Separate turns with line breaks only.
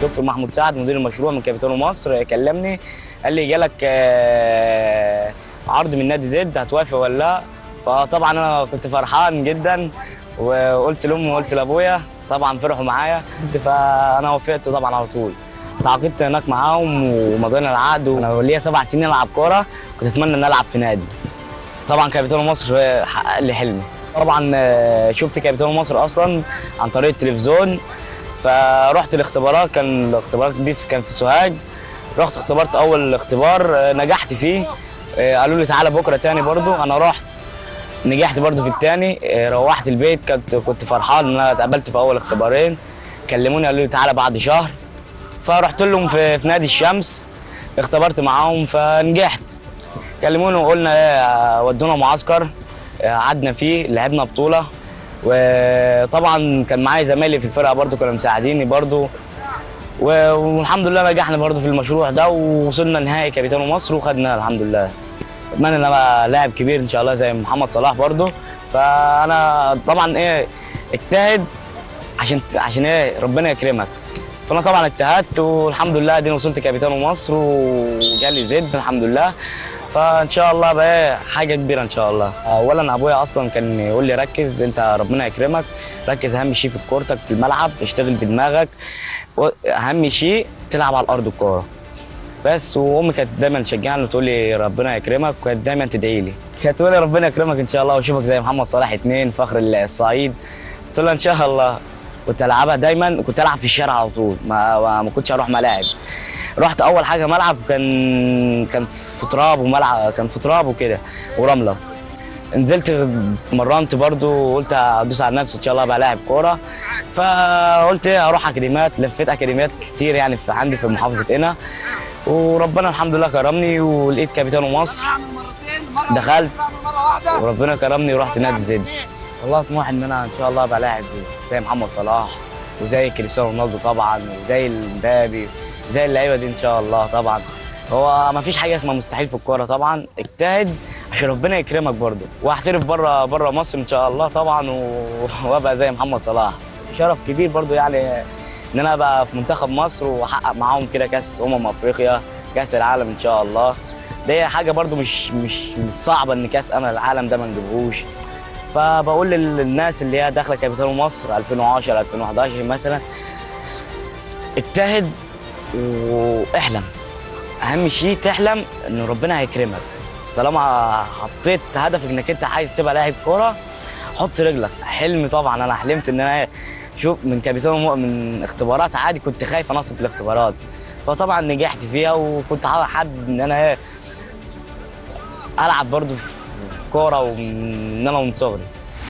الدكتور محمود سعد مدير المشروع من كابيتانو مصر كلمني قال لي جالك آه، عرض من نادي زد هتوافق ولا لا فطبعا انا كنت فرحان جدا وقلت لامي وقلت لابويا طبعا فرحوا معايا فانا وافقت طبعا على طول تعاقدت هناك معاهم ومضينا العقد وانا ليا سبع سنين العب كوره كنت اتمنى ان العب في نادي طبعا كابيتانو مصر حقق لي حلمي طبعا آه، شفت كابيتانو مصر اصلا عن طريق التلفزيون فرحت الاختبارات كان الاختبارات دي كان في سوهاج رحت اختبرت اول اختبار آه، نجحت فيه آه، قالوا لي تعالى بكره تاني برضو انا رحت نجحت برضو في التاني آه، روحت البيت كنت كنت فرحان ان انا اتقبلت في اول اختبارين كلموني قالوا لي تعالى بعد شهر فرحت لهم في, في نادي الشمس اختبرت معاهم فنجحت كلموني وقلنا ايه ودونا معسكر آه، قعدنا فيه لعبنا بطوله وطبعا كان معايا زمايلي في الفرقه برضو كانوا مساعديني برضو و- والحمد لله نجحنا برضو في المشروع ده ووصلنا نهائي كابيتانو مصر وخدنا الحمد لله اتمنى ان ابقى لاعب كبير ان شاء الله زي محمد صلاح برضو فانا طبعا ايه اجتهد عشان عشان ايه ربنا يكرمك فانا طبعا اجتهدت والحمد لله اديني وصلت كابيتانو مصر وجالي زد الحمد لله فان شاء الله بقى إيه حاجه كبيره ان شاء الله اولا ابويا اصلا كان يقول لي ركز انت ربنا يكرمك ركز اهم شيء في كورتك في الملعب اشتغل بدماغك و- اهم شيء تلعب على الارض الكوره بس وامي كانت دايما تشجعني وتقول لي ربنا يكرمك وكانت دايما تدعي لي كانت تقول لي ربنا يكرمك ان شاء الله واشوفك زي محمد صلاح اتنين فخر الصعيد قلت لها ان شاء الله كنت العبها دايما كنت العب في الشارع على طول ما ما ما كنتش اروح ملاعب رحت اول حاجه ملعب كان كان في تراب وملعب كان في تراب وكده ورمله نزلت اتمرنت برضو قلت ادوس على نفسي ان شاء الله ابقى لاعب كوره فقلت ايه اروح اكاديميات لفيت اكاديميات كتير يعني في عندي في محافظه قنا وربنا الحمد لله كرمني ولقيت كابيتانو مصر دخلت وربنا كرمني ورحت نادي زد والله طموحي ان انا ان شاء الله ابقى لاعب زي محمد صلاح وزي كريستيانو رونالدو طبعا وزي المبابي زي اللعيبه دي ان شاء الله طبعا هو ما فيش حاجه اسمها مستحيل في الكوره طبعا اجتهد عشان ربنا يكرمك برضه واحترف بره بره مصر ان شاء الله طبعا و... وابقى زي محمد صلاح شرف كبير برضه يعني ان انا ابقى في منتخب مصر واحقق معاهم كده كاس امم افريقيا كاس العالم ان شاء الله دي حاجه برضه مش مش مش صعبه ان كاس امل العالم ده ما نجيبهوش فبقول للناس اللي هي داخله كابيتانو مصر 2010 2011 مثلا اجتهد واحلم اهم شيء تحلم ان ربنا هيكرمك طالما حطيت هدفك انك انت عايز تبقى لاعب كوره حط رجلك حلمي طبعا انا حلمت ان انا شوف من كابيتانو من اختبارات عادي كنت خايف انصب في الاختبارات فطبعا نجحت فيها وكنت حابب ان انا ايه العب برضو في كوره ومن انا من صغري